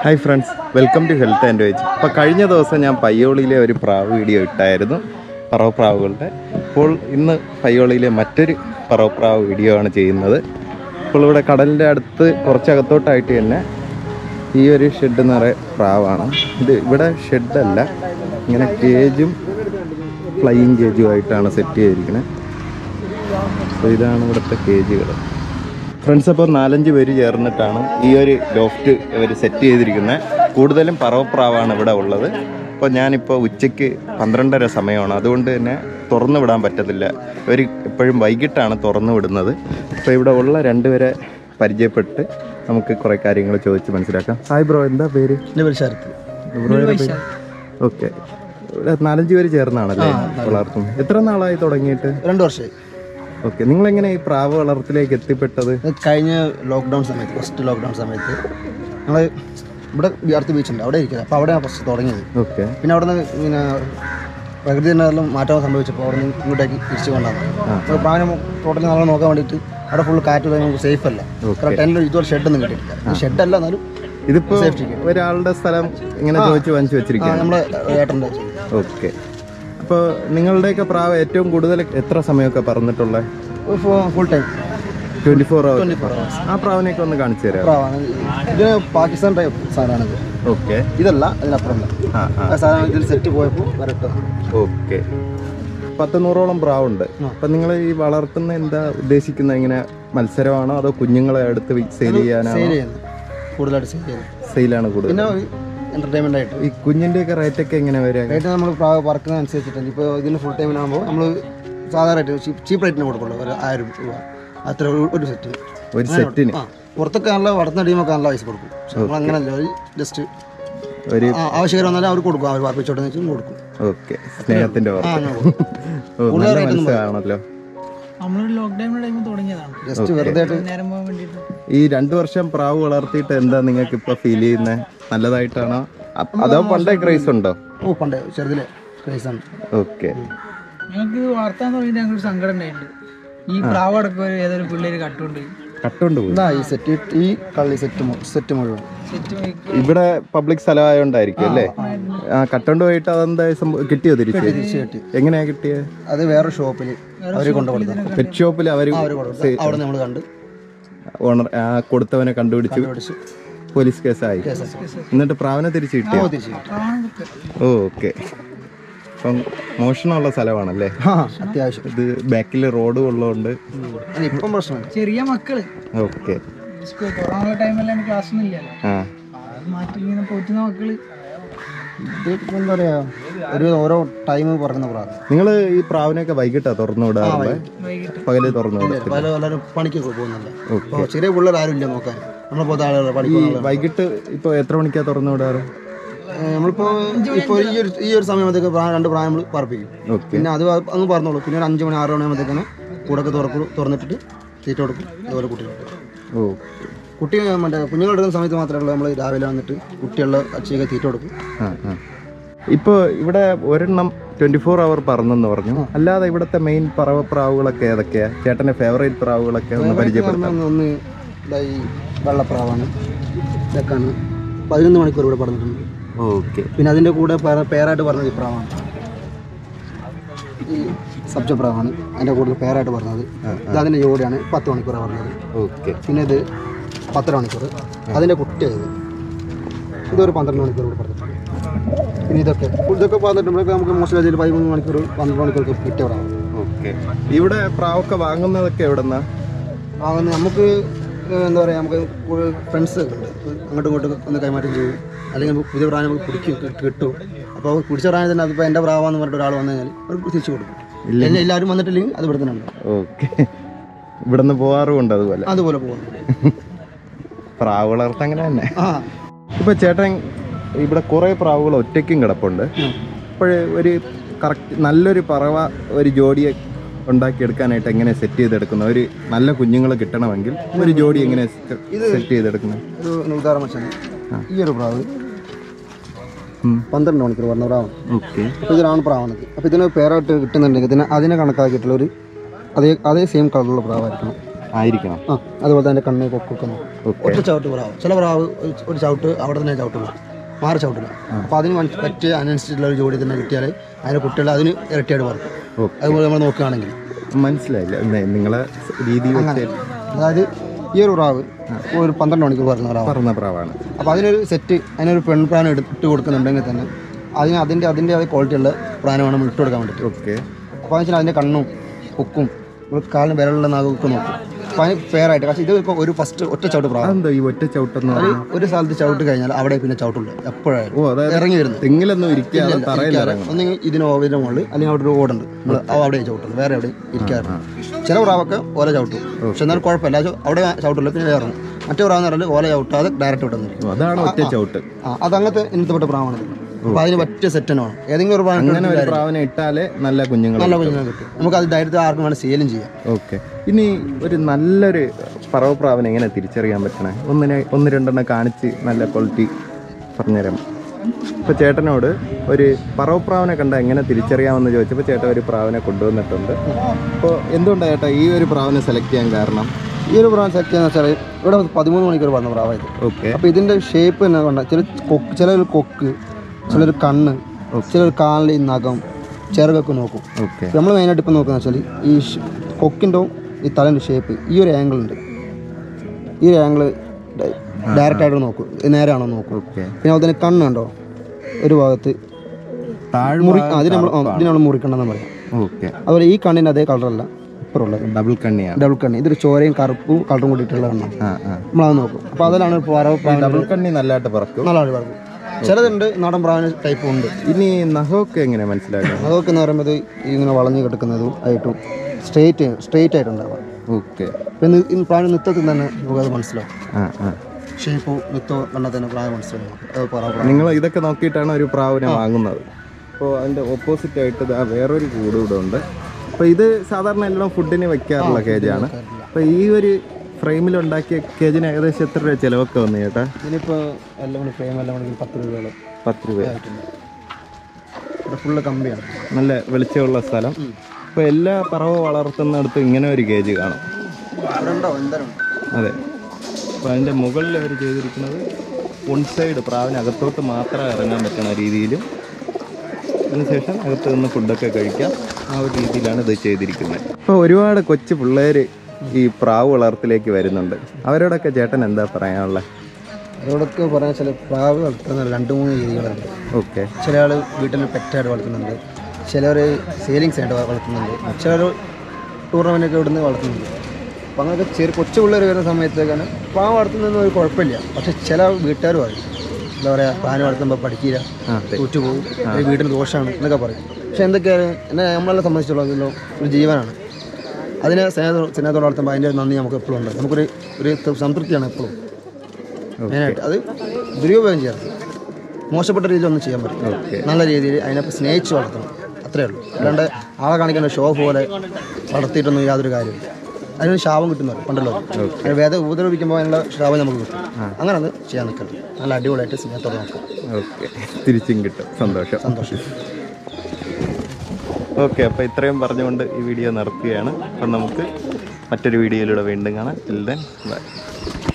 Hi friends welcome to health and wage അപ്പോൾ കഴിഞ്ഞ ദിവസം ഞാൻ പയ്യോളിയിലെ ഒരു പ്രാവ് വീഡിയോ ഇട്ടായിരുന്നു പറവപ്രാവുകളുടെ അപ്പോൾ ഇന്ന് പയ്യോളിയിലെ മറ്റൊരു പറവപ്രാവ് വീഡിയോ ആണ് ചെയ്യുന്നത് അപ്പോൾ ഇവിടെ കടലിൻ്റെ അടുത്ത് കുറച്ചകത്തോട്ടായിട്ട് തന്നെ ഈ ഒരു ഷെഡ് നിറയെ പ്രാവാണ് ഇത് ഇവിടെ ഷെഡല്ല ഇങ്ങനെ കേജും ഫ്ലൈയിങ് കേജും ആയിട്ടാണ് സെറ്റ് ചെയ്തിരിക്കുന്നത് അപ്പോൾ ഇതാണ് ഇവിടുത്തെ കേജുകൾ ഫ്രണ്ട്സ് അപ്പോൾ നാലഞ്ച് പേര് ചേർന്നിട്ടാണ് ഈ ഒരു ലോഫ്റ്റ് ഇവർ സെറ്റ് ചെയ്തിരിക്കുന്നത് കൂടുതലും പറവപ്രാവാണ് ഇവിടെ ഉള്ളത് അപ്പോൾ ഞാനിപ്പോൾ ഉച്ചയ്ക്ക് പന്ത്രണ്ടര സമയമാണ് അതുകൊണ്ട് തന്നെ തുറന്നു വിടാൻ പറ്റത്തില്ല ഇവർ എപ്പോഴും വൈകിട്ടാണ് തുറന്നു വിടുന്നത് അപ്പോൾ ഇവിടെ ഉള്ള രണ്ടുപേരെ പരിചയപ്പെട്ട് നമുക്ക് കുറേ കാര്യങ്ങൾ ചോദിച്ച് മനസ്സിലാക്കാം ഹായ് ബ്രോ എന്താ പേര് എൻ്റെ പേര് ശരത്ത് ബ്രോയുടെ പേര് ഓക്കെ ഇവിടെ നാലഞ്ച് പേര് ചേർന്നാണല്ലേ വളർത്തും എത്ര നാളായി തുടങ്ങിയിട്ട് രണ്ട് വർഷമായി ഓക്കെ നിങ്ങളെങ്ങനെ ഈ പ്രാവ് വളർത്തിലേക്ക് എത്തിപ്പെട്ടത് ഇത് കഴിഞ്ഞ ലോക്ക്ഡൗൺ സമയത്ത് ഫസ്റ്റ് ലോക്ക്ഡൗൺ സമയത്ത് ഞങ്ങൾ ഇവിടെ അടുത്ത് ബീച്ചുണ്ട് അവിടെ ഇരിക്കുന്നത് അപ്പോൾ അവിടെയാണ് ഫസ്റ്റ് തുടങ്ങിയത് ഓക്കെ പിന്നെ അവിടെ നിന്ന് പിന്നെ പ്രകൃതി എന്തെങ്കിലും മാറ്റം സംഭവിച്ചപ്പോൾ അവിടെ നിന്ന് ഇങ്ങോട്ടേക്ക് തിരിച്ചു കൊണ്ടാണ് അപ്പോൾ പ്രാവിനെ ടോട്ടലി നമ്മൾ നോക്കാൻ വേണ്ടിയിട്ട് അവിടെ ഫുൾ കാറ്റ് ഇതായി നമുക്ക് സേഫ് അല്ല ടെന്നിൽ ഇതുപോലെ ഷെഡൊന്നും കിട്ടിയിട്ടില്ല ഷെഡല്ല എന്നാലും ഇതിപ്പോ ഒരാളുടെ സ്ഥലം ഇങ്ങനെ ചോദിച്ചു വാങ്ങിച്ചു വെച്ചിരിക്കുകയാണ് നമ്മളെ ഏട്ടൻ്റെ ഓക്കെ അപ്പോൾ നിങ്ങളുടെയൊക്കെ പ്രാവ് ഏറ്റവും കൂടുതൽ എത്ര സമയമൊക്കെ പറന്നിട്ടുള്ള full time twenty four hour twenty four hours ആ പ്രാവിനെയൊക്കെ ഒന്ന് കാണിച്ചു തരാം പ്രാവാണ് ഇത് പാകിസ്ഥാൻ ടൈപ്പ് സാധനമാണിത് ഓക്കെ ഇതല്ല ഇതിനപ്പുറമല്ല ആ ആ ആ സാധനം ഇതിൽ സെറ്റ് പോയപ്പോൾ വരട്ടെ ഓക്കെ പത്ത് നൂറോളം പ്രാവുണ്ട് അപ്പം നിങ്ങൾ ഈ വളർത്തുന്ന എന്താ ഉദ്ദേശിക്കുന്നത് ഇങ്ങനെ മത്സരമാണോ അതോ കുഞ്ഞുങ്ങളെ അടുത്ത് സെയിൽ ചെയ്യാനാണോ സെയിൽ ചെയ്യുന്നത് കൂടുതലായിട്ട് സെയിൽ ചെയ്യുന്നത് സെയിലാണ് കൂടുതൽ പിന്നെ എൻ്റർടൈൻമെൻ്റ് ആയിട്ട് ഈ കുഞ്ഞിൻ്റെയൊക്കെ റേറ്റ് ഒക്കെ എങ്ങനെ വരിക റേറ്റ് നമ്മൾ പറക്കുന്ന അനുസരിച്ചിട്ടുണ്ട് ഇപ്പോൾ ഇതിന് ഫുൾ ടൈമിനാകുമ്പോൾ നമ്മൾ സാധാരണ റേറ്റ് ചീപ്പ് റേറ്റിന് കൊടുക്കുള്ളൂ ഒരു ആയിരം രൂപ അത്ര ഒരു- ഒരു സെറ്റ് ഒരു സെറ്റിന് ആ പുറത്തൊക്കെ നല്ല വളർത്തുന്ന ടീമൊക്കെ നല്ല പൈസ കൊടുക്കും പക്ഷെ നമ്മൾ അങ്ങനല്ല ഒരു ജസ്റ്റ് ഒരു ആവശ്യകരം വന്നാലും അവർ കൊടുക്കും അവർ വാർപ്പിച്ചോട്ടെന്ന് വെച്ചാൽ കൊടുക്കും ഓക്കെ സ്നേഹത്തിന്റെ ആ പുറത്ത് അങ്ങനെ കൊടുക്കും ഓ നല്ല മനസ്സിലാണല്ലോ നമ്മളൊരു ലോക്ക്ഡൌൺ ടൈം തുടങ്ങിയതാണ് ജസ്റ്റ് വെറുതെ ആയിട്ട് നേരം പോകാൻ വേണ്ടിയിട്ട് ഈ രണ്ടു വർഷം പ്രാവ് വളർത്തിയിട്ട് എന്താ നിങ്ങൾക്ക് ഇപ്പൊ ഫീൽ ചെയ്യുന്നത് നല്ലതായിട്ടാണോ അ- അതോ പണ്ടേ ക്രൈസ് ഉണ്ടോ ഓ പണ്ടേ ചെറുതിലെ ക്രൈസാണ് ഓക്കെ ഞങ്ങൾക്ക് ഇത് വളർത്താൻ തുടങ്ങിയിട്ട് ഞങ്ങൾക്ക് സങ്കടം ഉണ്ടായിട്ടുണ്ട് ഈ പ്രാവ് അടക്കം ഒരു ഏതൊരു പിള്ളേര് കട്ടുകൊണ്ട് കട്ടുകൊണ്ട് പോയി ഇതാ ഈ സെറ്റ് ഈ കള്ളി സെറ്റ് സെറ്റ് മുഴുവൻ സെറ്റ് ഇവിടെ പബ്ലിക് സ്ഥലമായോണ്ടായിരിക്കും അല്ലേ ആ കട്ടോണ്ട് പോയിട്ട് അതെന്താ സംഭവം കിട്ടിയോ തിരിച്ച് തിരിച്ച് കെട്ടി എങ്ങനെയാ കിട്ടിയത് അത് വേറെ ഷോപ്പിൽ അവർ കൊണ്ടു കൊടുത്തു പെറ്റ് ഷോപ്പിൽ അവർ അവർ കൊടുത്തു അവിടെ നമ്മൾ കണ്ട് ഓണർ ആ കൊടുത്തവനെ കണ്ടുപിടിച്ചു പഠിച്ച് പോലീസ് കേസായി എന്നിട്ട് പ്രാവനെ തിരിച്ചു കിട്ടിയോ തിരിച്ച് കിട്ടി ഓ ഓക്കെ അപ്പം മോഷണമുള്ള സ്ഥലമാണല്ലേ ആ അത്യാവശ്യം ഇത് ബാക്കിൽ റോഡ് ഉള്ളതുകൊണ്ട് അത് ഇപ്പം പ്രശ്നമില്ല ചെറിയ മക്കള് ഓക്കെ സ്കൂൾ കൊറോണ ടൈമെല്ലാം ക്ലാസ് ഒന്നും ഇല്ലല്ലോ ആ അത് മാറ്റി ഇങ്ങനെ പോറ്റുന്ന മക്കള് ഇതിപ്പോ എന്താ പറയാ ഒരു ഓരോ ടൈം പറയുന്ന പ്രാർത്ഥന നിങ്ങൾ ഈ പ്രാവിനെയൊക്കെ വൈകിട്ടാ തുറന്നു വിടാറുള്ളത് വൈകിട്ട് പകല് തുറന്നു വിടും പല എല്ലാവരും പണിക്കൊക്കെ പോകുന്നില്ല അപ്പോൾ ചെറിയ പിള്ളേർ ആരും ഇല്ല നോക്കാൻ നമ്മളെ പോലത്തെ ആളുകൾ പഠിക്കുന്ന വൈകിട്ട് ഇപ്പോൾ എത്ര മണിക്കാ തുറന്നു വിടാറ് നമ്മളിപ്പോ ഇപ്പോൾ ഈ ഒരു ഈ ഒരു സമയത്തേക്ക് രണ്ട് പ്രായം നമ്മൾ പറപ്പിക്കും ഓക്കെ പിന്നെ അത് അങ്ങ് പറഞ്ഞോളൂ പിന്നെ ഒരു അഞ്ച് മണി ആറ് മണിയാകുമ്പോഴത്തേക്കാണ് കൂടൊക്കെ തുറക്കും തുറന്നിട്ടിട്ട് തീറ്റ കൊടുക്കും അതുപോലെ കുട്ടികൾക്ക് ഓ കുട്ടി മറ്റേ കുഞ്ഞുങ്ങൾ എടുക്കുന്ന സമയത്ത് മാത്രമേ ഉള്ളൂ നമ്മൾ രാവിലെ വന്നിട്ട് കുട്ടികളുടെ അച്ഛയൊക്കെ തീറ്റ കൊടുക്കും ആ ആ ഇപ്പോൾ ഇവിടെ ഒരെണ്ണം ട്വൻറ്റി ഫോർ അവർ പറന്നെന്ന് പറഞ്ഞു അല്ലാതെ ഇവിടുത്തെ മെയിൻ പറവ പ്രാവുകളൊക്കെ ഏതൊക്കെയാ ചേട്ടൻ്റെ ഫേവറേറ്റ് പ്രാവുകളൊക്കെ ഒന്ന് പരിചയപ്പെടുത്താം ഒന്ന് ഒന്ന് ഇതാ ഈ വെള്ളപ്രാവാണ് ഇതൊക്കെയാണ് പതിനൊന്ന് മണിക്കൂർ ഇവിടെ പറഞ്ഞിട്ടുണ്ട് ഓക്കെ പിന്നെ അതിൻ്റെ കൂടെ പേര- പേരായിട്ട് പറഞ്ഞത് ഈ പ്രാവാണ് ഈ സബ്ജ പ്രാവാണ് അതിൻ്റെ കൂടുതൽ പേരായിട്ട് പറഞ്ഞത് ഇത് അതിൻ്റെ ജോഡിയാണ് പത്ത് മണിക്കൂറാണ് പറഞ്ഞത് ഓക്കെ പിന്നെ ഇത് പത്തര മണിക്കൂർ അതിൻ്റെ കുട്ടിയായത് ഇതൊരു പന്ത്രണ്ട് മണിക്കൂർ കൂടെ പറഞ്ഞിട്ടുണ്ട് പിന്നെ ഇതൊക്കെ ഇതൊക്കെ പറഞ്ഞിട്ടുണ്ടെങ്കിൽ നമുക്ക് മോശം രീതിയിൽ പതിമൂന്ന് മണിക്കൂർ പന്ത്രണ്ട് മണിക്കൂർക്ക് കിട്ടിയവരാണ് ഓക്കെ ഇവിടെ പ്രാവൊക്കെ വാങ്ങുന്നതൊക്കെ എവിടെന്നാ വാങ്ങുന്ന നമുക്ക് ഏഹ് എന്താ പറയുക നമുക്ക് ഫ്രണ്ട്സ് ഉണ്ട് അങ്ങോട്ടും ഇങ്ങോട്ടും ഒന്ന് കൈമാറ്റം ചെയ്യും അല്ലെങ്കിൽ നമുക്ക് പുതിയ പ്രായം നമുക്ക് പിടിക്കും കിട്ടും, കിട്ടും അപ്പോൾ പിടിച്ച പ്രായം തന്നെ അതിപ്പോൾ എൻ്റെ പ്രാവാന്ന് പറഞ്ഞിട്ട് ഒരാൾ വന്നു കഴിഞ്ഞാൽ അവർക്ക് തിരിച്ചു കൊടുക്കും എല്ലാം എല്ലാവരും വന്നിട്ടില്ലെങ്കിൽ അത് ഇവിടെ തന്നെ ഉണ്ട് ഓക്കെ ഇവിടുന്ന് പോകാറുമുണ്ട് അതുപോലെ അതുപോലെ പോകുന്നു പ്രാവ് വളർത്ത അങ്ങനെ തന്നെ ആ ഇപ്പൊ ചേട്ടൻ ഇവിടെ കുറെ പ്രാവുകൾ ഒറ്റയ്ക്കും കിടപ്പുണ്ട് അപ്പോഴേ ഒരു കറക്റ്റ് നല്ലൊരു പറവ ഒരു ജോഡിയെ ഉണ്ടാക്കിയെടുക്കാനായിട്ട് എങ്ങനെ സെറ്റ് ചെയ്തെടുക്കുന്ന ഒരു നല്ല കുഞ്ഞുങ്ങൾ കിട്ടണമെങ്കിൽ ഒരു ജോഡി എങ്ങനെ സെറ്റ് ചെയ്തെടുക്കുന്നത് ഒരു ഉദാഹരണം വെച്ചാൽ ഈ ഒരു പ്രാവ് പന്ത്രണ്ട് മണിക്കൂർ പറഞ്ഞ പ്രാവാണ് ഓക്കെ അപ്പോൾ ഇതൊരാണ് പ്രാവാണത് അപ്പോൾ ഇതിന് പേരായിട്ട് കിട്ടുന്നുണ്ടെങ്കിൽ ഇതിനെ അതിനെ കണക്കാക്കിയിട്ടുള്ള ഒരു അതേ അതേ സെയിം കളറുള്ള പ്രാവായിരിക്കണം ആയിരിക്കണം ആ അതുപോലെ തന്നെ കണ്ണ് കൊക്കൊക്കെ നോക്കും ഓക്കെ ഒറ്റ ചവിട്ട് പ്രാവ് ചില പ്രാവ് ഒരു- ഒരു ചവിട്ട് അവിടെ തന്നെ ചവിട്ടുള്ളൂ മാറി ചവിട്ടില്ല അപ്പോൾ അതിന് മനസ്സ് പറ്റിയ അതിനനുസരിച്ചുള്ള ഒരു ജോഡി തന്നെ കിട്ടിയാൽ അതിൻ്റെ കുട്ടികൾ അതിന് ഇരട്ടിയായിട്ട് പറക്കും ഓക്കെ അതുപോലെ നമ്മൾ നോക്കുകയാണെങ്കിൽ മനസ്സിലായില്ല നെ- നിങ്ങളെ രീതി വെച്ച് അതായത് ഈ ഒരു പ്രാവ് ഒരു പന്ത്രണ്ട് മണിക്കൂർ പറയുന്ന പ്രാവ് പറഞ്ഞ പ്രാവാണ് അപ്പോൾ അതിനൊരു സെറ്റ് അതിനൊരു പെൺപ്രാനം ഇട്ട് കൊടുക്കുന്നുണ്ടെങ്കിൽ തന്നെ അതിന് അതിൻ്റെ അതിൻ്റെ അതേ ക്വാളിറ്റിയുള്ള പ്രാനമാണ് നമ്മൾ ഇട്ട് കൊടുക്കാൻ വേണ്ടിയിട്ട് ഓക്കെ അപ്പോൾ വെച്ചാൽ അതിൻ്റെ കണ്ണും കൊക്കും ഒരു കാലിന് വിരലുള്ള നാഗമൊക്കെ നോക്കും അപ്പോൾ അതിന് ഫെയറായിട്ട് പക്ഷേ ഇത് ഇപ്പോൾ ഒരു ഫസ്റ്റ് ഒറ്റ ചവിട്ട് പ്രാവ് അതെന്തോ ഈ ഒറ്റ ചവിട്ടെന്ന് അത് പറഞ്ഞാൽ ഒരു സ്ഥലത്ത് ചവിട്ട് കഴിഞ്ഞാൽ അവിടെ പിന്നെ ചവിട്ടില്ല എപ്പോഴായാലും ഓ അതായത് ഇറങ്ങി വരുന്നത് തെങ്ങിലൊന്നും ഇരിക്കാതെ തറയിൽ ഇറങ്ങണം ഒന്നെങ്കിൽ ഇതിന് ഓവിൻ്റെ മുകളിൽ അല്ലെങ്കിൽ അവിടെ ഒരു ഓടുണ്ട് നമ്മൾ അവിടെ ചവിട്ടുള്ളൂ വേറെ എവിടെ ഇരിക്കാറില്ല ചില പ്രാവൊക്കെ ഓല ചവിട്ടും പക്ഷെ എന്നാലും കുഴപ്പമില്ല അത് അവിടെ ചവിട്ടില്ല പിന്നെ വേറെ ഇറങ്ങും മറ്റേ പ്രാവെന്ന് പറഞ്ഞാൽ ഓല ചവിട്ടാതെ ഡയറക്റ്റ് വിട്ടുന്നിരിക്കും ഓ, അതാണ് ഒറ്റ ചവിട്ട് ആ അതങ്ങനത്തെ ഇനത്തിൽപ്പെട്ട പ്രാവാണ് ഇത്. അപ്പോൾ അതിന് പറ്റിയ സെറ്റ് തന്നെ വേണം ഏതെങ്കിലും ഒരു പ്രാവ് അങ്ങനെ ഒരു പ്രാവിനെ ഇട്ടാലേ നല്ല കുഞ്ഞുങ്ങൾ നല്ല കുഞ്ഞിനെ കിട്ടും നമുക്ക് അത് ധൈര്യത്തിൽ ആർക്കും വേണം സെയിലും ചെയ്യാം ഓക്കെ ഇനി ഒരു നല്ലൊരു പറവപ്രാവിനെ എങ്ങനെ തിരിച്ചറിയാൻ പറ്റണേ ഒന്നിനെ ഒന്ന് രണ്ടെണ്ണം കാണിച്ച് നല്ല ക്വാളിറ്റി പറഞ്ഞുതരാം ഇപ്പോൾ ചേട്ടനോട് ഒരു പറവപ്രാവിനെ കണ്ട എങ്ങനെ തിരിച്ചറിയാമെന്ന് ചോദിച്ചപ്പോൾ ചേട്ടൻ ഒരു പ്രാവിനെ കൊണ്ടുവന്നിട്ടുണ്ട് അപ്പോൾ എന്തുകൊണ്ടാണ് ചേട്ടാ ഈ ഒരു പ്രാവിനെ സെലക്ട് ചെയ്യാൻ കാരണം ഈ ഒരു പ്രാവ് സെറ്റ് ചെയ്യാന്ന് വെച്ചാൽ ഇവിടെ പതിമൂന്ന് മണിക്കൂർ പറഞ്ഞ പ്രാവായത് ഓക്കെ അപ്പോൾ ഇതിൻ്റെ ഷേപ്പ് തന്നെ കണ്ട ചില കൊക്ക് ചിലൊരു കൊക്ക് ചിലൊരു കണ്ണ് ചിലൊരു കാലിൽ ഈ നഖം ചിറകൊക്കെ നോക്കും ഓക്കെ നമ്മൾ മെയിനായിട്ട് ഇപ്പോൾ നോക്കുന്നത് വെച്ചാൽ ഈ ഷ്- കൊക്കിൻ്റെ ഈ തലേൻ്റെ ഷേപ്പ് ഈ ഒരു ആംഗിൾ ഉണ്ട് ഈ ഒരു ആംഗിൾ ഡയറക്റ്റ് ആയിട്ട് നോക്കും ഇത് നേരെയാണോ നോക്കും ഓക്കെ പിന്നെ അതുപോലെ തന്നെ കണ്ണുണ്ടോ ഒരു ഭാഗത്ത് മുറി ആ, ഇതിന് നമ്മൾ ആ, ഇതിന് നമ്മൾ മുറിക്കണമെന്ന് പറയാം ഓക്കെ അതുപോലെ ഈ കണ്ണിൻ്റെ അതേ കളറല്ല ഇപ്പുറമുള്ളത് ഡബിൾ കണ്ണിയാണ് ഡബിൾ കണ്ണ് ഇതൊരു ചോരയും കറുപ്പും കളറും കൂടിയിട്ടുള്ള കണ്ണാണ് ആ ആ നമ്മളത് നോക്കും അപ്പോൾ അതിലാണ് പറവ് ഡബിൾ കണ്ണി നല്ലതായിട്ട് പറക്കും നല്ല പറക്കും ചിലതുണ്ട് നാടൻ പ്രാവിന് ടൈപ്പും ഉണ്ട് ഇനി നഖമൊക്കെ എങ്ങനെ മനസ്സിലാക്കണം അതൊക്കെ എന്ന് പറയുമ്പോൾ ഇത് ഇങ്ങനെ വളഞ്ഞു കിടക്കുന്നതും ആയിട്ടും സ്ട്രെയിറ്റ് സ്ട്രെയിറ്റ് ആയിട്ടുണ്ടാവുക ഓക്കെ പിന്നെ ഈ പ്രാവിന് നൃത്തത്തിൽ തന്നെ നമുക്കത് മനസ്സിലാവും ആ ആ ഷേപ്പോ നൃത്തോ കണ്ടാൽ തന്നെ പ്രായം മനസ്സിലാവും അത് പറ പ്രാവ്. നിങ്ങൾ ഇതൊക്കെ നോക്കിയിട്ടാണ് ഒരു പ്രാവിനെ വാങ്ങുന്നത് അപ്പോൾ അതിൻ്റെ ഓപ്പോസിറ്റ് ആയിട്ട് ദാ വേറൊരു കൂട് ഇവിടെ ഉണ്ട് അപ്പോൾ ഇത് സാധാരണ എല്ലാം ഫുഡിന് വെക്കാറുള്ള കേജാണ് അപ്പോൾ ഈ ഒരു ഫ്രെയിമിൽ ഉണ്ടാക്കിയ കേജിന് ഏകദേശം എത്ര രൂപ ചിലവൊക്കെ വന്നു ചേട്ടാ ഇതിനിപ്പോൾ എല്ലാം കൂടി ഫ്രെയിം എല്ലാം കൂടി പത്ത് രൂപയോളം പത്ത് രൂപ ആയിട്ടുണ്ട് ഇവിടെ ഫുള്ള് കമ്പിയാണ് നല്ല വെളിച്ചമുള്ള സ്ഥലം അപ്പോൾ എല്ലാ പറവ വളർത്തുന്നിടത്തും ഇങ്ങനെ ഒരു കേജ് കാണും ഇവിടെ ഉണ്ടോ എന്തായാലും അതെ അപ്പോൾ അതിൻ്റെ മുകളിൽ അവർ ചെയ്തിരിക്കുന്നത് വൺ സൈഡ് പ്രാവിനകത്തോട്ട് മാത്രം ഇറങ്ങാൻ പറ്റുന്ന രീതിയിലും അതിനുശേഷം അകത്ത് നിന്ന് ഫുഡൊക്കെ കഴിക്കാം ആ ഒരു രീതിയിലാണ് ഇത് ചെയ്തിരിക്കുന്നത് ഇപ്പോൾ ഒരുപാട് കൊച്ചു പിള്ളേർ ഈ പ്രാവ് വളർത്തിലേക്ക് വരുന്നുണ്ട് അവരോടൊക്കെ ചേട്ടൻ എന്താ പറയാനുള്ളത് അതോടൊക്കെ പറയാൻ ചില പ്രാവ് വളർത്തുന്ന രണ്ട് മൂന്ന് രീതികളുണ്ട് ഓക്കെ ചില ആൾ വീട്ടിൽ പെറ്റായിട്ട് വളർത്തുന്നുണ്ട് ചിലർ സെയിലിങ്സ് ആയിട്ട് വളർത്തുന്നുണ്ട് ചിലർ ടൂർണമെൻ്റ് ഒക്കെ ഇവിടുന്ന് വളർത്തുന്നുണ്ട് അപ്പം അങ്ങനെയൊക്കെ ചെറിയ കൊച്ചു പിള്ളേർ വരുന്ന സമയത്തേക്കാണ് പ്രാവ് വളർത്തുന്നതൊന്നും ഒരു കുഴപ്പമില്ല പക്ഷെ ചില വീട്ടുകാർ പറയും എന്താ പറയുക പ്രാവ് വളർത്തുമ്പോൾ പഠിക്കില്ല ആ അതെ തോറ്റുപോകും അല്ലെങ്കിൽ വീട്ടിന് ദോഷമാണ് എന്നൊക്കെ പറയും പക്ഷെ എന്തൊക്കെയാണ് എന്നെ നമ്മളെ സംബന്ധിച്ചുള്ള ഒരു ജീവനാണ് അതിനെ സ്നേഹ സ്നേഹത്തോടെ വളർത്തുമ്പോൾ അതിൻ്റെ ഒരു നന്ദി നമുക്ക് എപ്പോഴും ഉണ്ട് നമുക്കൊരു ഒരു ത- സംതൃപ്തിയാണ് എപ്പോഴും മെയിനായിട്ട് അത് ദുരുപയോഗം ചെയ്യരുത് മോശപ്പെട്ട രീതിയിലൊന്നും ചെയ്യാൻ പറ്റില്ല ഓക്കെ നല്ല രീതിയിൽ അതിനെ സ്നേഹിച്ച് വളർത്തണം അത്രേ ഉള്ളൂ അല്ലാണ്ട് ആളെ കാണിക്കുന്ന ഷോ പോലെ വളർത്തിയിട്ടൊന്നും യാതൊരു കാര്യമില്ല അതിനൊരു ശാപം കിട്ടുന്നത് പണ്ടല്ലോ അതിന് വേദ ഉപദ്രവിക്കുമ്പോൾ അതിനുള്ള ശാപം നമുക്ക് കിട്ടും അങ്ങനെ അത് ചെയ്യാൻ നിൽക്കരുത് നല്ല അടിപൊളിയായിട്ട് സ്നേഹത്തോടെ നോക്കാം ഓക്കെ തിരിച്ചും കിട്ടും സന്തോഷം സന്തോഷം ഓക്കെ അപ്പോൾ ഇത്രയും പറഞ്ഞുകൊണ്ട് ഈ വീഡിയോ നിർത്തുകയാണ് അപ്പം നമുക്ക് മറ്റൊരു വീഡിയോയിലൂടെ വീണ്ടും കാണാം എല്ലാം ബൈ